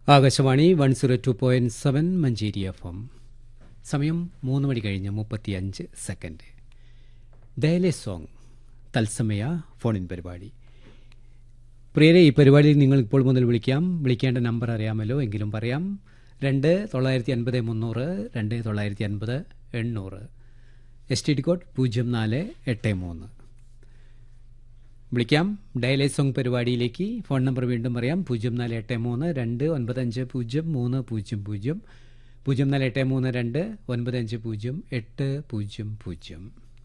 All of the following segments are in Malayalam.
Akashvani one zero two point seven Manjeri F M സമയം മൂന്ന് മണി കഴിഞ്ഞ് മുപ്പത്തിയഞ്ച് സെക്കൻഡ് ഡയലെ സോങ് തത്സമയ ഫോണിൻ പരിപാടി പ്രിയരെ ഈ പരിപാടിയിൽ നിങ്ങൾ ഇപ്പോൾ മുതൽ വിളിക്കാം വിളിക്കേണ്ട നമ്പർ അറിയാമല്ലോ എങ്കിലും പറയാം രണ്ട് തൊള്ളായിരത്തി അൻപത് മുന്നൂറ് രണ്ട് തൊള്ളായിരത്തി അൻപത് എണ്ണൂറ് എസ് ടി ഡി കോഡ് പൂജ്യം നാല് എട്ട് മൂന്ന് വിളിക്കാം ഡയലേ സോങ് പരിപാടിയിലേക്ക് ഫോൺ നമ്പർ വീണ്ടും പറയാം പൂജ്യം നാല് എട്ട് മൂന്ന് രണ്ട് ഒൻപത് അഞ്ച് പൂജ്യം മൂന്ന് പൂജ്യം പൂജ്യം പൂജ്യം നാല് എട്ട് മൂന്ന് രണ്ട് ഒൻപത് അഞ്ച് പൂജ്യം എട്ട് പൂജ്യം പൂജ്യം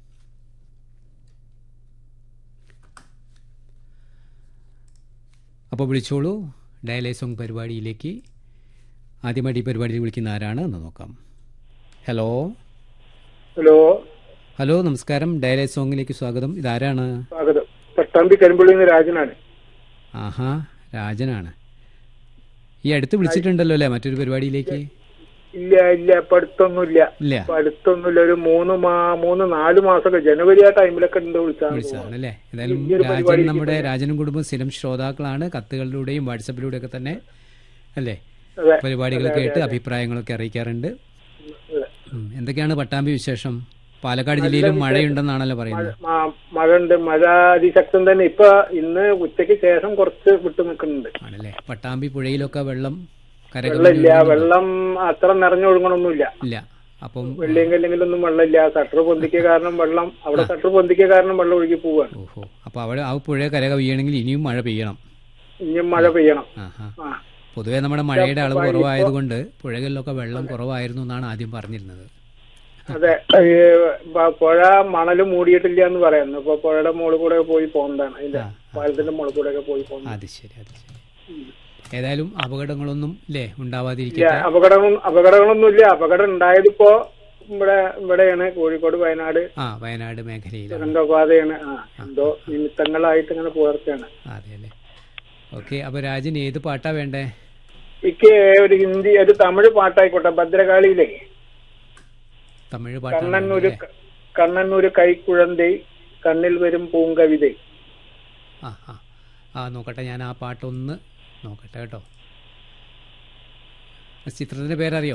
അപ്പോൾ വിളിച്ചോളൂ ഡയലേ സോങ് പരിപാടിയിലേക്ക് ആദ്യമായിട്ട് ഈ പരിപാടിയിൽ വിളിക്കുന്ന ആരാണ് എന്ന് നോക്കാം ഹലോ ഹലോ ഹലോ നമസ്കാരം ഡയലേ സോങ്ങിലേക്ക് സ്വാഗതം ഇതാരാണ് സ്വാഗതം പട്ടാമ്പി കരിമ്പുള്ളിൽ നിന്ന് രാജനാണ് ആഹാ രാജനാണ് ഈ അടുത്ത് വിളിച്ചിട്ടുണ്ടല്ലോ അല്ലേ മറ്റൊരു പരിപാടിയിലേക്ക് ഇല്ല ഇല്ല ഇപ്പൊ അടുത്തൊന്നുമില്ല ഇല്ല ഇപ്പൊ അടുത്തൊന്നുമില്ല ഒരു മൂന്ന് മാ മൂന്ന് നാല് മാസമൊക്കെ ജനുവരി ആ ടൈമിലൊക്കെ ഉണ്ട് വിളിച്ചാൽ വിളിച്ചതാണ് അല്ലേ ഏതായാലും ഈ ഒരു രാജൻ പരിപാടിക്ക് നമ്മുടെ രാജനും കുടുംബം സ്ഥിരം ശ്രോതാക്കളാണ് കത്തുകളിലൂടെയും വാട്സപ്പിലൂടെയും ഒക്കെ തന്നെ അല്ലേ അതെ പരിപാടികൾ കേട്ട് അഭിപ്രായങ്ങളൊക്കെ അറിയിക്കാറുണ്ട് ഉം. എന്തൊക്കെയാണ് പട്ടാമ്പി വിശേഷം പാലക്കാട് ജില്ലയിലും മഴയുണ്ടെന്നാണല്ലോ പറയുന്നത് മ- മഴ ഉണ്ട് മഴ അതിശക്തം തന്നെ ഇപ്പൊ ഇന്ന് ഉച്ചയ്ക്ക് ശേഷം കുറച്ച് വിട്ടു നിൽക്കുന്നുണ്ട് ആണല്ലേ പട്ടാമ്പി പുഴയിലൊക്കെ വെള്ളം കരകവിഞ്ഞ് വെള്ളമില്ല ഒഴുകുന്നുണ്ടോ? വെള്ളം അത്ര നിറഞ്ഞൊഴുകണമൊന്നുമില്ല ഇല്ല അപ്പം വെള്ളിയും കല്ലെങ്കിലൊന്നും വെള്ളമില്ല ഷട്ടർ പൊന്തിക്കുക കാരണം വെള്ളം അവിടെ ഷട്ടർ പൊന്തിക്കുക കാരണം വെള്ളം ഒഴുകി പോവാണ് ഓഹോ അപ്പൊ അവിടെ ആ പുഴ കരകവിയണമെങ്കിൽ ഇനിയും മഴ പെയ്യണം ഇനിയും മഴ പെയ്യണം ആഹാ ആ പൊതുവെ നമ്മുടെ മഴയുടെ അളവ് കുറവായതുകൊണ്ട് പുഴകളിലൊക്കെ വെള്ളം കുറവായിരുന്നു എന്നാണ് ആദ്യം പറഞ്ഞിരുന്നത് അതെ ഈ പ- പുഴ മണല് മൂടിയിട്ടില്ല എന്ന് പറയുന്നു ഇപ്പൊ പുഴയുടെ മുകളിൽ കൂടെ പോയി പോകുന്നതാണ് അതിന്റെ ആ, പാലത്തിന്റെ മുകളിൽ കൂടെ ഒക്കെ പോയി പോകുന്നത് അത് ശരി അത് ശരി ഏതായാലും അപകടങ്ങളൊന്നും ഇല്ലേ ഇല്ല ഉണ്ടാവാതിരിക്കട്ടെ അപകടം അപകടങ്ങളൊന്നും ഇല്ല അപകടം ഉണ്ടായതിപ്പോ ഇവിടെ ഇവിടെയാണ് കോഴിക്കോട് വയനാട് ആ വയനാട് മേഖലയിലാണ് ദുരന്തപാതയാണ് ആ എന്തോ നിമിത്തങ്ങളായിട്ട് ഇങ്ങനെ പുലർച്ചയാണ് അതെ അല്ലേ ഓക്കെ അപ്പൊ രാജൻ ഏത് പാട്ടാ വേണ്ടേ എനിക്ക് ഒരു ഹിന്ദി ഒരു തമിഴ് പാട്ടായിക്കോട്ടെ ഭദ്രകാളിയിലെ തമിഴ് പാട്ടാണ് കണ്ണന്നൂര് വേണ്ടേ? കണ്ണന്നൂര് കൈക്കുഴந்தை കണ്ണിൽ വരും പൂങ്കവിത ആ ആ ആ നോക്കട്ടെ ഞാൻ ആ പാട്ടൊന്ന് നോക്കട്ടെ കേട്ടോ ചിത്രത്തിന്റെ പേരറിയോ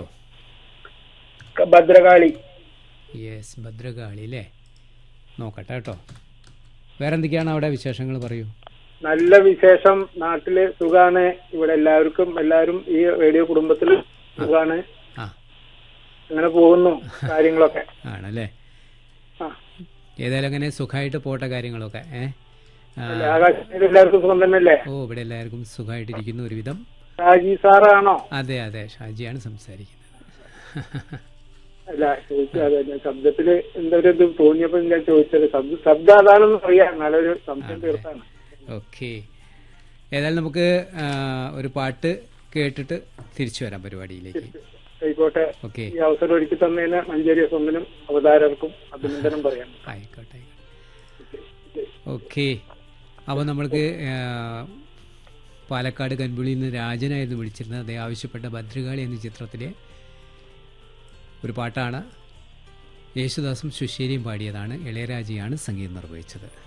ഭദ്രകാളി യെസ് ഭദ്രകാളി അല്ലേ നോക്കട്ടെ കേട്ടോ വേറെ എന്തൊക്കെയാണ് അവിടെ വിശേഷങ്ങൾ പറയൂ നല്ല വിശേഷം നാട്ടില് സുഖാണ് ഇവിടെ എല്ലാവർക്കും എല്ലാവരും ഈ റേഡിയോ കുടുംബത്തിൽ സുഖാണ് ആ അങ്ങനെ പോകുന്നു കാര്യങ്ങളൊക്കെ ആണല്ലേ ആ. ഏതായാലും അങ്ങനെ സുഖമായിട്ട് പോട്ടെ കാര്യങ്ങളൊക്കെ ഏ ആ, ആകാശത്തിൽ എല്ലാവർക്കും സുഖം തന്നെയല്ലേ ഓ ഇവിടെ എല്ലാവർക്കും സുഖമായിട്ടിരിക്കുന്നു ഒരുവിധം ഷാജി സാറാണോ അതെ അതെ ഷാജിയാണ് സംസാരിക്കുന്നത് അല്ല ചോദിച്ചത് അതെ ഞാൻ ശബ്ദത്തില് എന്താ ഒരു ഇത് തോന്നിയപ്പോ ഞാൻ ചോദിച്ചത് ശബ്ദ ശബ്ദം അതാണെന്ന് അറിയാം നല്ലൊരു സംശയം തീർത്താണ് ഓക്കെ ഏതായാലും നമുക്ക് ആ, ഒരു പാട്ട് കേട്ടിട്ട് തിരിച്ചു വരാം പരിപാടിയിലേക്ക് ആയിക്കോട്ടെ ഓക്കെ ഈ അവസരം ഒരുക്കി തന്നതിന് മഞ്ചേരി സ്വന്തനും അവതാരകർക്കും അഭിനന്ദനം പറയാം ആയിക്കോട്ടെ ആയിക്കോട്ടെ ഓക്കെ അപ്പോൾ നമ്മൾക്ക് ആ, പാലക്കാട് കൻപുളിയിൽ നിന്ന് രാജനായിരുന്നു വിളിച്ചിരുന്നത് അദ്ദേഹം ആവശ്യപ്പെട്ട ഭദ്രകാളി എന്ന ചിത്രത്തിലെ ഒരു പാട്ടാണ് യേശുദാസും സുശേരിയും പാടിയതാണ് ഇളയരാജയാണ് സംഗീതം നിർവഹിച്ചത്